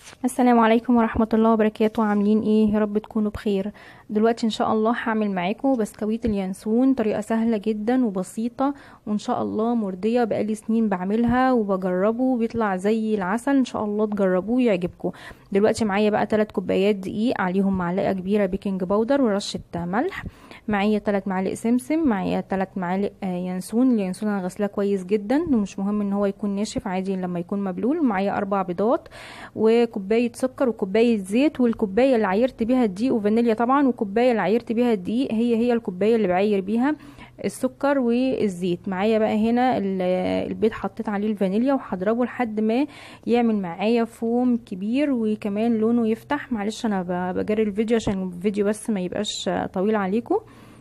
السلام عليكم ورحمة الله وبركاته عاملين ايه يا رب تكونوا بخير دلوقتي ان شاء الله هعمل معاكم بسكويت اليانسون طريقة سهلة جدا وبسيطة وان شاء الله مرضية بقالي سنين بعملها وبجربه بيطلع زي العسل ان شاء الله تجربوه يعجبكم دلوقتي معايا بقى 3 كوبايات دقيق عليهم معلقة كبيرة بيكنج باودر ورشة ملح معايا 3 معالق سمسم معايا 3 معالق ينسون اليانسون انا غسلاه كويس جدا ومش مهم ان هو يكون ناشف عادي لما يكون مبلول معايا اربع بيضات وكوبايه سكر وكوبايه زيت والكوبايه اللي عايرت بيها الدقيق وفانيليا طبعا والكوبايه اللي عايرت بيها الدقيق هي هي الكوبايه اللي بعاير بيها السكر والزيت معايا بقى هنا البيض حطيت عليه الفانيليا وهضربه لحد ما يعمل معايا فوم كبير وكمان لونه يفتح معلش انا بجري الفيديو عشان الفيديو بس ما يبقاش طويل عليكم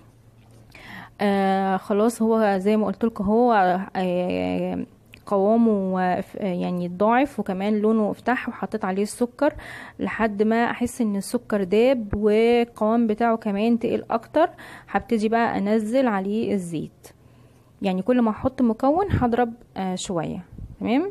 آه خلاص هو زي ما قلت لكم هو آه قوامه يعني ضاعف وكمان لونه افتح وحطيت عليه السكر لحد ما احس ان السكر داب والقوام بتاعه كمان تقل اكتر هبتدي بقى انزل عليه الزيت يعني كل ما احط مكون هضرب آه شويه تمام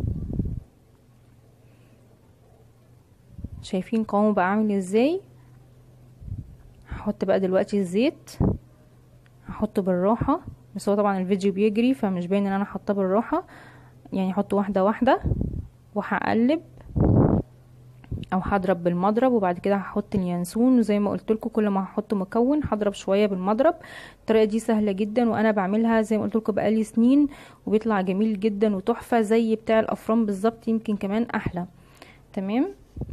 شايفين قوامه بقى عامل ازاي هحط بقى دلوقتي الزيت هحطه بالراحه بس هو طبعا الفيديو بيجري فمش باين ان انا حاطاه بالراحه يعني احط واحده واحده وهقلب او هضرب بالمضرب وبعد كده هحط اليانسون وزي ما قلت لكم كل ما هحط مكون هضرب شويه بالمضرب الطريقه دي سهله جدا وانا بعملها زي ما قلت لكم بقالي سنين وبيطلع جميل جدا وتحفه زي بتاع الافران بالظبط يمكن كمان احلى تمام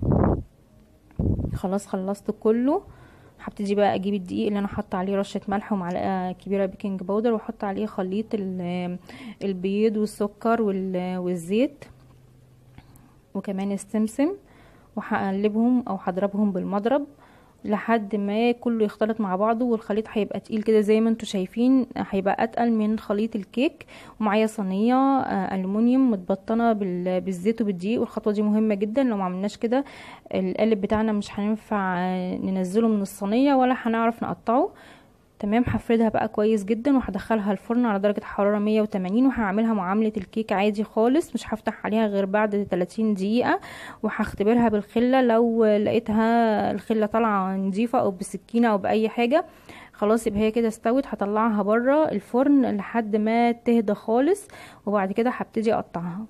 خلاص خلصت كله هبتدي بقى اجيب الدقيق اللي انا حاطه عليه رشه ملح ومعلقه كبيره بيكنج باودر واحط عليه خليط البيض والسكر والزيت وكمان السمسم وهقلبهم او هضربهم بالمضرب لحد ما كله يختلط مع بعضه والخليط هيبقى تقيل كده زي ما انتم شايفين هيبقى اتقل من خليط الكيك ومعايا صينيه الومنيوم متبطنه بالزيت وبالدقيق والخطوه دي مهمه جدا لو ما عملناش كده القالب بتاعنا مش هينفع ننزله من الصينيه ولا هنعرف نقطعه تمام هفردها بقى كويس جدا وهدخلها الفرن على درجه حراره 180 وهعملها معامله الكيك عادي خالص مش هفتح عليها غير بعد 30 دقيقه وهختبرها بالخله لو لقيتها الخله طالعه نظيفه او بسكينه او باي حاجه خلاص يبقى هي كده استوت هطلعها بره الفرن لحد ما تهدى خالص وبعد كده هبتدي اقطعها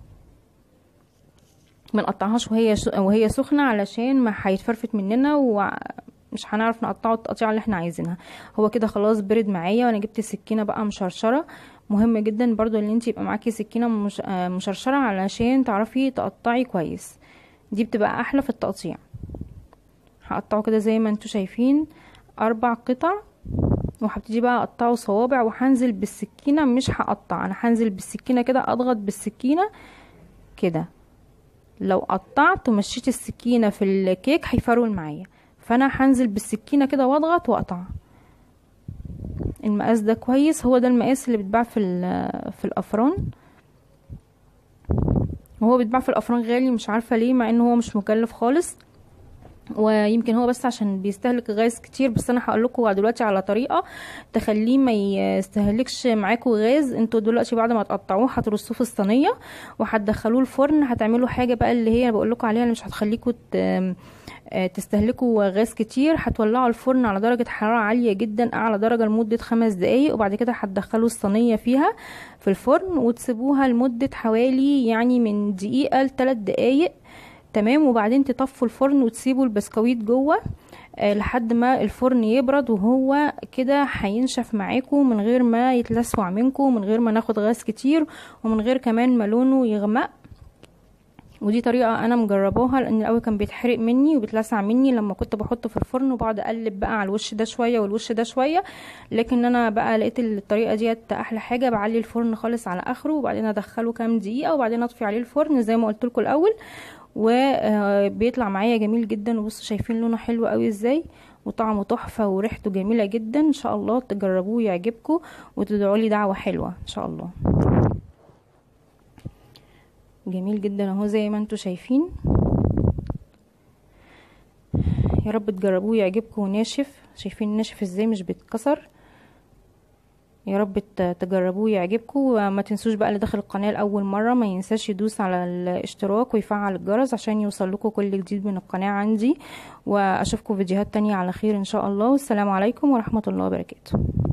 ما نقطعهاش وهي وهي سخنه علشان ما هيتفرفت مننا و مش هنعرف نقطعه التقطيعه اللي احنا عايزينها هو كده خلاص برد معايا وانا جبت السكينه بقى مشرشره مهم جدا برضو ان انت يبقى معاكي سكينه مش مشرشره علشان تعرفي تقطعي كويس دي بتبقى احلى في التقطيع هقطعه كده زي ما انتوا شايفين اربع قطع وهبتدي بقى اقطعه صوابع وهنزل بالسكينه مش هقطع انا هنزل بالسكينه كده اضغط بالسكينه كده لو قطعت ومشيت السكينه في الكيك هيفرول معايا فانا هنزل بالسكينه كده واضغط واقطع المقاس ده كويس هو ده المقاس اللي بيتباع في في الافران وهو بيتباع في الافران غالي مش عارفه ليه مع ان هو مش مكلف خالص ويمكن هو بس عشان بيستهلك غاز كتير بس انا هقول لكم دلوقتي على طريقه تخليه ما يستهلكش معاكم غاز انتوا دلوقتي بعد ما تقطعوه هترصوه في الصينيه وهتدخلوه الفرن هتعملوا حاجه بقى اللي هي بقول لكم عليها اللي مش هتخليكم تستهلكوا غاز كتير هتولعوا الفرن على درجة حرارة عالية جدا اعلى درجة لمدة خمس دقايق وبعد كده هتدخلوا الصينية فيها في الفرن وتسيبوها لمدة حوالي يعني من دقيقة لثلاث دقايق تمام وبعدين تطفوا الفرن وتسيبوا البسكويت جوه آه لحد ما الفرن يبرد وهو كده هينشف معاكم من غير ما يتلسع منكم من غير ما ناخد غاز كتير ومن غير كمان ما لونه يغمق ودي طريقه انا مجرباها لان الاول كان بيتحرق مني وبيتلسع مني لما كنت بحطه في الفرن وبقعد اقلب بقى على الوش ده شويه والوش ده شويه لكن انا بقى لقيت الطريقه ديت احلى حاجه بعلي الفرن خالص على اخره وبعدين ادخله كام دقيقه وبعدين اطفي عليه الفرن زي ما قلت لكم الاول وبيطلع معايا جميل جدا وبصوا شايفين لونه حلو قوي ازاي وطعمه تحفه وريحته جميله جدا ان شاء الله تجربوه يعجبكم وتدعوا لي دعوه حلوه ان شاء الله جميل جدا اهو زي ما انتوا شايفين يا رب تجربوه يعجبكم وناشف شايفين ناشف ازاي مش بيتكسر يا رب ت- تجربوه يعجبكم وما تنسوش بقى اللي داخل القناة لأول مرة ما ينساش يدوس على الاشتراك ويفعل الجرس عشان يوصل لكم كل جديد من القناة عندي واشوفكم فيديوهات تانية على خير ان شاء الله والسلام عليكم ورحمة الله وبركاته